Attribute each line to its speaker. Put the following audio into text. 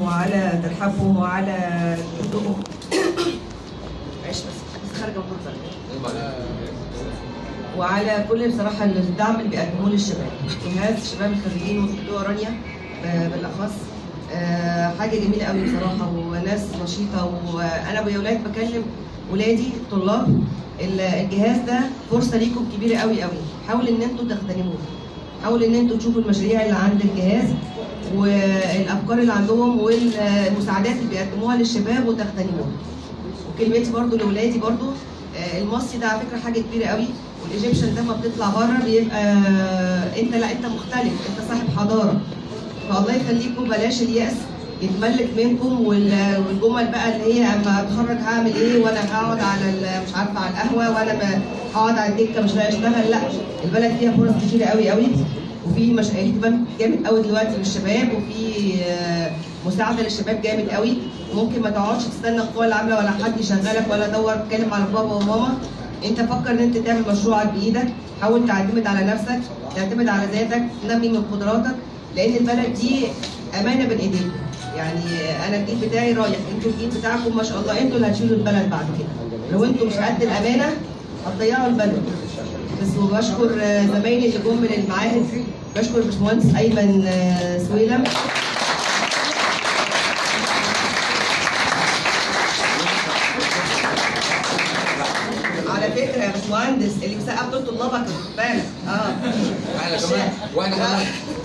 Speaker 1: وعلى ترحابهم وعلى جهدهم معلش بس بس خارجه مطلقه وعلى كل بصراحه الدعم اللي بيقدموه للشباب جهاز الشباب الخريجين والدكتوره رانيا ب- بالاخص آه، حاجه جميله قوي بصراحه وناس نشيطه وانا ويا ولاد بكلم ولادي الطلاب ال- الجهاز ده فرصه ليكم كبيره قوي قوي حاولوا ان انتوا تغتنموه حاولوا ان انتوا تشوفوا المشاريع اللي عند الجهاز والافكار اللي عندهم والمساعدات اللي بيقدموها للشباب وتغتنموها وكلمتي برضو لاولادي برضو آه، المصري ده على فكره حاجه كبيره قوي والايجيبشن ده لما بتطلع بره بيبقى آه، انت لا انت مختلف انت صاحب حضاره فالله يخليكم بلاش اليأس يتملك منكم وال- والجمل بقى اللي هي اما اتخرج هعمل ايه وانا هقعد على ال- مش عارفه على القهوه وانا ب- هقعد على الدكه مش لاقي اشتغل لا البلد فيها فرص كتيره قوي قوي وفي مش اهتمام جامد قوي دلوقتي بالشباب وفي آه، مساعده للشباب جامد قوي وممكن ما تقعدش تستنى القوى العامله ولا حد يشغلك ولا دور تتكلم على بابا وماما انت فكر ان انت تعمل مشروعك بايدك حاول تعتمد على نفسك تعتمد على ذاتك تنمي من قدراتك لان البلد دي امانه بين ايديكم يعني انا الجيل بتاعي رايح انتوا الجيل بتاعكم ما شاء الله انتوا اللي هتشيلوا البلد بعد كده لو انتوا مش قد الامانه هتضيعوا البلد بس وبشكر آه، زمايلي اللي جم من المعاهد بشكر باشمهندس ايمن آه، سويلم على فكره يا باشمهندس اللي مسقف دول طلابك خد بالك اه
Speaker 2: واحنا كمان واحنا كمان